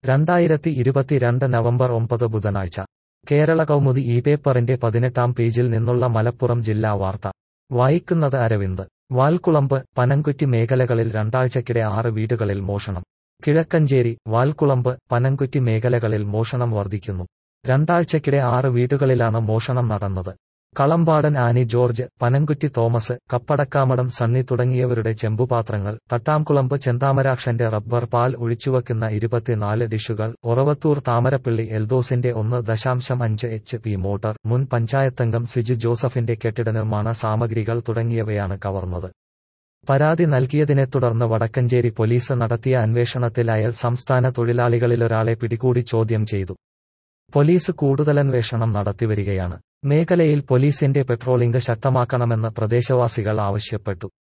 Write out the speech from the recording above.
രണ്ടായിരത്തി ഇരുപത്തിരണ്ട് നവംബർ ഒമ്പത് ബുധനാഴ്ച കേരള കൗമുദി ഈ പേപ്പറിന്റെ പതിനെട്ടാം പേജിൽ നിന്നുള്ള മലപ്പുറം ജില്ലാ വാർത്ത വായിക്കുന്നത് അരവിന്ദ് വാൽക്കുളമ്പ് പനങ്കുറ്റി മേഖലകളിൽ രണ്ടാഴ്ചക്കിടെ ആറ് വീടുകളിൽ മോഷണം കിഴക്കഞ്ചേരി വാൽക്കുളമ്പ് പനങ്കുറ്റി മേഖലകളിൽ മോഷണം വർദ്ധിക്കുന്നു രണ്ടാഴ്ചക്കിടെ ആറ് വീടുകളിലാണ് മോഷണം നടന്നത് കളമ്പാടൻ ആനി ജോർജ് പനങ്കുറ്റി തോമസ് കപ്പടക്കാമടം സണ്ണി തുടങ്ങിയവരുടെ ചെമ്പുപാത്രങ്ങൾ തട്ടാംകുളമ്പ് ചെന്താമരാക്ഷന്റെ റബ്ബർ പാൽ ഒഴിച്ചുവെക്കുന്ന ഇരുപത്തിനാല് ഡിഷുകൾ ഒറവത്തൂർ താമരപ്പള്ളി എൽദോസിന്റെ ഒന്ന് ദശാംശം അഞ്ച് എച്ച് പി മോട്ടർ മുൻ പഞ്ചായത്തംഗം സിജു ജോസഫിന്റെ കെട്ടിട നിർമ്മാണ സാമഗ്രികൾ തുടങ്ങിയവയാണ് കവർന്നത് പരാതി നൽകിയതിനെ തുടർന്ന് വടക്കഞ്ചേരി പോലീസ് നടത്തിയ അന്വേഷണത്തിൽ അയൽ സംസ്ഥാന തൊഴിലാളികളിലൊരാളെ പിടികൂടി ചോദ്യം ചെയ്തു പോലീസ് കൂടുതലന്വേഷണം നടത്തിവരികയാണ് മേഖലയിൽ പോലീസിന്റെ പെട്രോളിംഗ് ശക്തമാക്കണമെന്ന് പ്രദേശവാസികൾ ആവശ്യപ്പെട്ടു